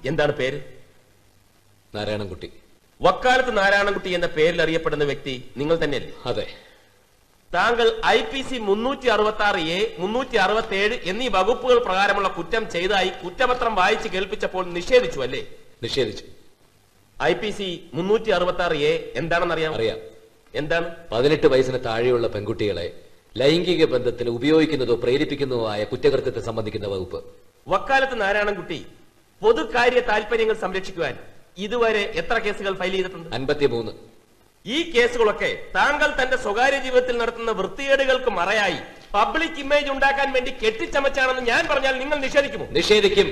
എന്താണ് പേര് നാരായണൻകുട്ടി വക്കാലത്ത് നാരായണൻകുട്ടി എന്ന പേരിൽ അറിയപ്പെടുന്ന വ്യക്തി നിങ്ങൾ തന്നെയല്ലേ അതെ താങ്കൾ ഐ പി സി മുന്നൂറ്റി അറുപത്തി ആറ് എ മുന്നൂറ്റി അറുപത്തി ഏഴ് എന്നീ വകുപ്പുകൾ പ്രകാരമുള്ള കുറ്റം ചെയ്തതായി കുറ്റപത്രം വായിച്ച് കേൾപ്പിച്ചപ്പോൾ നിഷേധിച്ചു അല്ലേ നിഷേധിച്ചു ഐ പി സി മുന്നൂറ്റി അറുപത്തി ആറ് എ എന്താണെന്ന് അറിയാം അറിയാം എന്താണ് പതിനെട്ട് വയസ്സിന് താഴെയുള്ള പെൺകുട്ടികളെ ലൈംഗിക ബന്ധത്തിന് ഉപയോഗിക്കുന്നതോ പ്രേരിപ്പിക്കുന്നതോ ആയ കുറ്റകൃത്യത്തെ സംബന്ധിക്കുന്ന വകുപ്പ് വക്കാലത്ത് നാരായണൻകുട്ടി പൊതുകാര്യ താല്പര്യങ്ങൾ സംരക്ഷിക്കുവാൻ ഇതുവരെ എത്ര കേസുകൾ ഫയൽ ചെയ്തിട്ടുണ്ട് അൻപത്തിമൂന്ന് ഈ കേസുകളൊക്കെ താങ്കൾ തന്റെ സ്വകാര്യ ജീവിതത്തിൽ നടത്തുന്ന വൃത്തികേടുകൾക്ക് മറയായി പബ്ലിക് ഇമേജ് ഉണ്ടാക്കാൻ വേണ്ടി കെട്ടിച്ചമച്ചാണെന്ന് ഞാൻ പറഞ്ഞാൽ നിങ്ങൾ നിഷേധിക്കുമോ നിഷേധിക്കും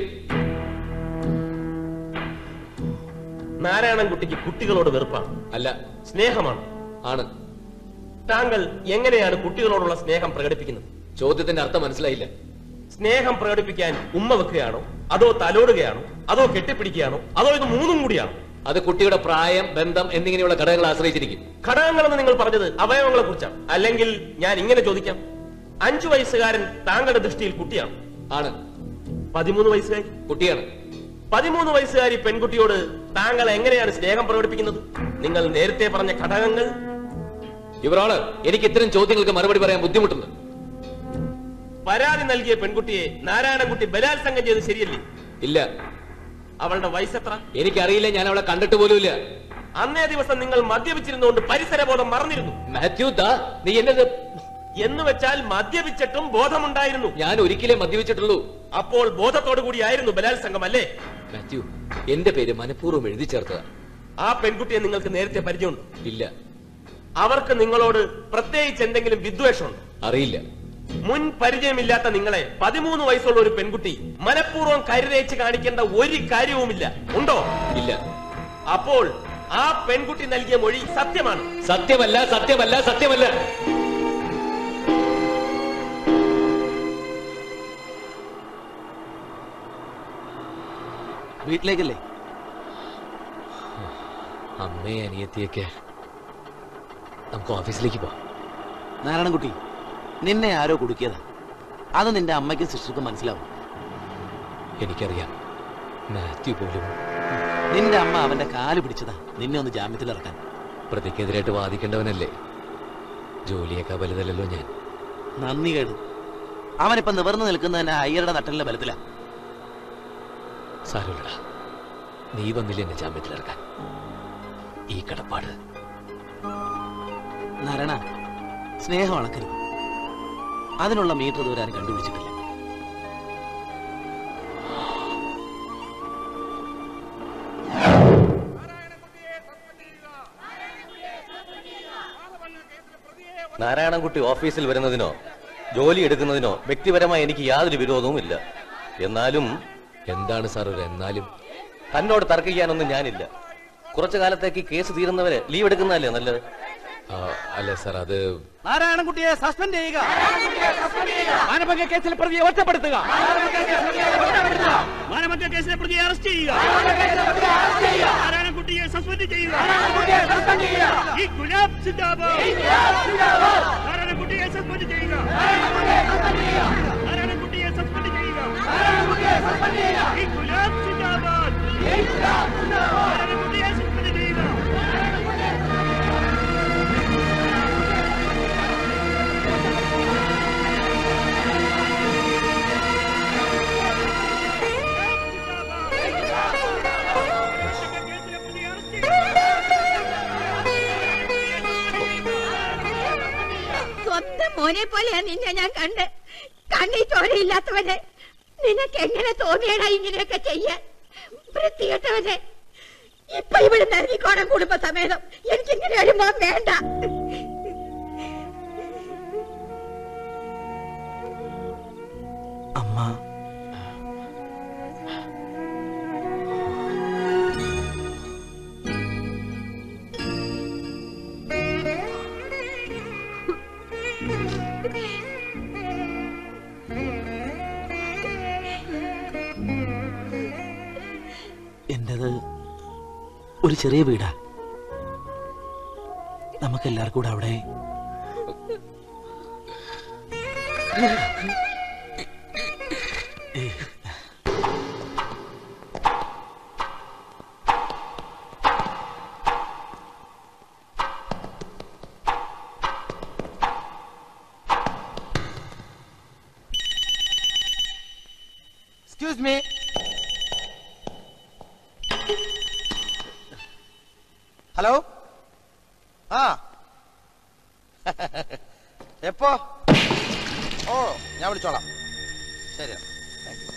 നാരായണൻകുട്ടിക്ക് കുട്ടികളോട് വെറുപ്പാണ് അല്ല സ്നേഹമാണ് ആണ് താങ്കൾ എങ്ങനെയാണ് കുട്ടികളോടുള്ള സ്നേഹം പ്രകടിപ്പിക്കുന്നത് ചോദ്യത്തിന്റെ അർത്ഥം മനസ്സിലായില്ല സ്നേഹം പ്രകടിപ്പിക്കാൻ ഉമ്മ വെക്കുകയാണോ അതോ തലോടുകയാണോ അതോ കെട്ടിപ്പിടിക്കുകയാണോ അതോ ഇത് മൂന്നും കൂടിയാണോ അത് കുട്ടിയുടെ പ്രായം ബന്ധം എന്നിങ്ങനെയുള്ള ഘടകങ്ങളെ ആശ്രയിച്ചിരിക്കും ഘടകങ്ങളെന്ന് നിങ്ങൾ പറഞ്ഞത് അവയവങ്ങളെ കുറിച്ചാണ് അല്ലെങ്കിൽ ഞാൻ ഇങ്ങനെ ചോദിക്കാം അഞ്ചു വയസ്സുകാരൻ താങ്കളുടെ ദൃഷ്ടിയിൽ കുട്ടിയാണ് ആണ് പതിമൂന്ന് വയസ്സുകാരി കുട്ടിയാണ് പതിമൂന്ന് വയസ്സുകാരി പെൺകുട്ടിയോട് താങ്കൾ എങ്ങനെയാണ് സ്നേഹം പ്രകടിപ്പിക്കുന്നത് നിങ്ങൾ നേരത്തെ പറഞ്ഞ ഘടകങ്ങൾ ഇവരോട് എനിക്ക് ഇത്തരം ചോദ്യങ്ങൾക്ക് മറുപടി പറയാൻ ബുദ്ധിമുട്ടുണ്ട് പരാതി നൽകിയ പെൺകുട്ടിയെ നാരായണൻകുട്ടി ബലാത്സംഗം ചെയ്ത് ശരിയല്ലേ ഇല്ല അവളുടെ വയസ്സെത്ര എനിക്കറിയില്ല ഞാൻ അവളെ കണ്ടിട്ട് പോലുമില്ല അന്നേ ദിവസം നിങ്ങൾ മദ്യപിച്ചിരുന്നുകൊണ്ട് പരിസരബോധം മറന്നിരുന്നു മാത്യു ദാ നീ എന്നത് എന്ന് വെച്ചാൽ മദ്യപിച്ചിട്ടും ബോധമുണ്ടായിരുന്നു ഞാൻ ഒരിക്കലേ മദ്യപിച്ചിട്ടുള്ളൂ അപ്പോൾ ബോധത്തോടു കൂടിയായിരുന്നു ബലാത്സംഗം അല്ലേ മാത്യു എന്റെ പേര് മനഃപൂർവ്വം എഴുതി ചേർത്തതാ ആ പെൺകുട്ടിയെ നിങ്ങൾക്ക് നേരത്തെ പരിചയമുണ്ട് ഇല്ല അവർക്ക് നിങ്ങളോട് പ്രത്യേകിച്ച് എന്തെങ്കിലും വിദ്വേഷമുണ്ട് അറിയില്ല മുൻ പരിചയമില്ലാത്ത നിങ്ങളെ പതിമൂന്ന് വയസ്സുള്ള ഒരു പെൺകുട്ടി മനഃപൂർവ്വം കരുതേച്ച് കാണിക്കേണ്ട ഒരു കാര്യവുമില്ല ഉണ്ടോ ഇല്ല അപ്പോൾ ആ പെൺകുട്ടി നൽകിയ മൊഴി സത്യമാണ് സത്യമല്ല സത്യമല്ല സത്യമല്ല വീട്ടിലേക്കല്ലേ അമ്മയെ അനിയത്തിയൊക്കെ നമുക്ക് ഓഫീസിലേക്ക് പോവാം നാരായണൻകുട്ടി നിന്നെ ആരോ കുടുക്കിയതാ അത് നിന്റെ അമ്മയ്ക്കും സിസ്റ്റർക്കും മനസ്സിലാവും എനിക്കറിയാം മാത്യു പോലും നിന്റെ അമ്മ അവന്റെ കാല് പിടിച്ചതാ നിന്നെ ഒന്ന് ജാമ്യത്തിൽ ഇറക്കാൻ പ്രതിക്കെതിരായിട്ട് വാദിക്കേണ്ടവനല്ലേ ജോലിയേക്കാ വലുതല്ലല്ലോ ഞാൻ നന്ദി കേട് അവനിപ്പോ നിവർന്നു നിൽക്കുന്നതന്നെ അയ്യരുടെ നട്ടലിന്റെ ബലത്തിലാ സാരമില്ലടാ നീ വന്നില്ല എന്നെ ജാമ്യത്തിലിറക്കാൻ ഈ കടപ്പാട് നാരായണ സ്നേഹം അളക്കരുത് അതിനുള്ള മീറ്റർ ഇതുവരെ ആരും കണ്ടുപിടിച്ചിട്ടില്ല നാരായണൻകുട്ടി ഓഫീസിൽ വരുന്നതിനോ ജോലി എടുക്കുന്നതിനോ വ്യക്തിപരമായി എനിക്ക് യാതൊരു വിരോധവും ഇല്ല എന്നാലും എന്താണ് സാർ ഒരു എന്നാലും തന്നോട് തർക്കിക്കാനൊന്നും ഞാനില്ല കുറച്ചു കാലത്തേക്ക് കേസ് തീരുന്നവരെ ലീവ് എടുക്കുന്നതല്ലേ നല്ലത് ആ, അല്ല സാർ അത് നാരായണൻകുട്ടിയെ സസ്പെൻഡ് ചെയ്യുക മാനഭംഗ കേസിൽ പ്രതിയെ ഒറ്റപ്പെടുത്തുക മാനമറ്റ കേസിലെ പ്രതിയെ അറസ്റ്റ് ചെയ്യുക നാരായണൻകുട്ടിയെ സസ്പെൻഡ് ചെയ്യുക ഈ ഗുലാബ് സിന്ദാബാദ് നാരായണൻകുട്ടിയെ സസ്പെൻഡ് ചെയ്യുക നാരായണൻകുട്ടിയെ സസ്പെൻഡ് ചെയ്യുക ഈ ഗുലാബ് സിന്ദാബാദ് നാരായണൻകുട്ടിയെ സസ്പെൻഡ് ചെയ്യുക സ്വന്തം മോനെ പോലെയാ നിന്നെ ഞാൻ കണ്ട് കണ്ണി ചോരയില്ലാത്തവനെ നിനക്ക് എങ്ങനെ തോന്നിയടാ ഇങ്ങനെയൊക്കെ ചെയ്യാൻ വൃത്തികെട്ടവനെ ഇപ്പൊ ഇവിടെ നരുതിക്കോണം കുടുംബ സമേതം എനിക്കിങ്ങനെ ഒരു മോൻ വേണ്ട അമ്മ എന്റേത് ഒരു ചെറിയ വീടാ നമുക്കെല്ലാവർക്കും കൂടെ അവിടെ എക്സ്ക്യൂസ് മീ ഹലോ ആ എപ്പോ ഓ ഞാൻ വിളിച്ചോളാം ശരി താങ്ക് യു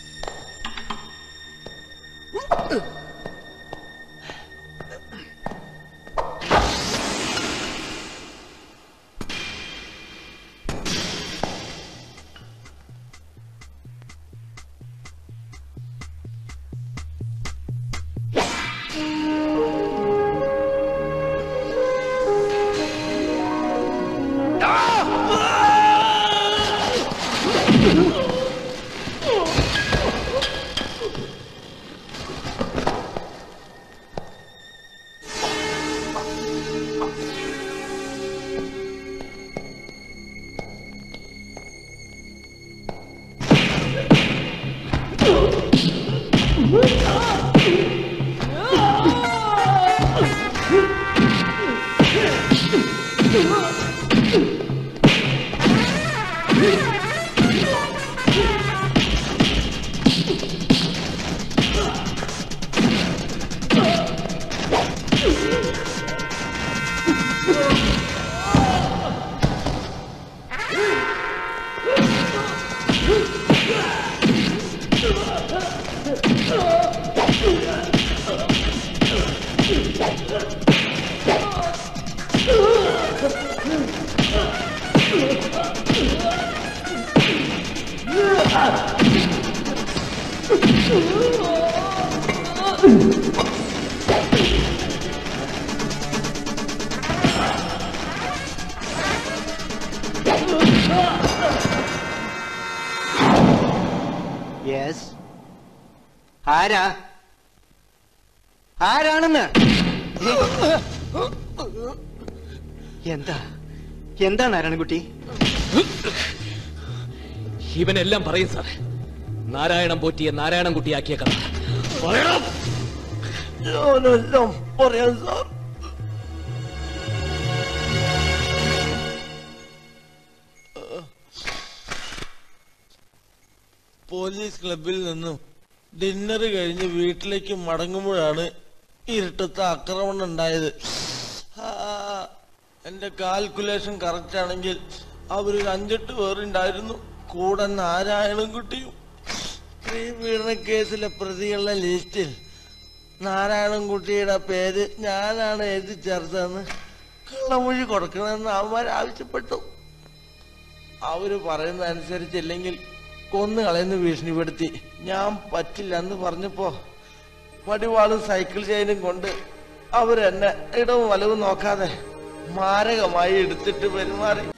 യെസ് ആരാ ആരാണെന്ന് എന്താ എന്താ നാരായണൻകുട്ടി ഇവനെല്ലാം പറയും സാർ നാരായണം പോറ്റിയെ നാരായണൻകുട്ടിയാക്കിയ കഥ പറയണം ഞാനെല്ലാം പറയാം സാർ പോലീസ് ക്ലബിൽ നിന്നും ഡിന്നർ കഴിഞ്ഞ് വീട്ടിലേക്ക് മടങ്ങുമ്പോഴാണ് ഇരുട്ടത്ത് ആക്രമണം ഉണ്ടായത് ആ, എന്റെ കാൽക്കുലേഷൻ കറക്റ്റ് ആണെങ്കിൽ അവരൊരു അഞ്ചെട്ട് പേരുണ്ടായിരുന്നു കൂടെ നാരായണൻകുട്ടിയും ശ്രീപീഡന കേസിലെ പ്രതികളുടെ ലിസ്റ്റിൽ നാരായണൻകുട്ടിയുടെ പേര് ഞാനാണ് എഴുതി ചേർത്തതെന്ന് കള്ളമൊഴി കൊടുക്കണമെന്ന് അവന്മാർ ആവശ്യപ്പെട്ടു അവര് പറയുന്ന അനുസരിച്ചില്ലെങ്കിൽ കൊന്നു കളയുന്ന ഭീഷണിപ്പെടുത്തി ഞാൻ പറ്റില്ല എന്ന് പറഞ്ഞപ്പോ വടിവാളും സൈക്കിൾ ചെയിനും കൊണ്ട് അവരെന്നെ ഇടവും വലവും നോക്കാതെ മാരകമായി എടുത്തിട്ട് പെരുമാറി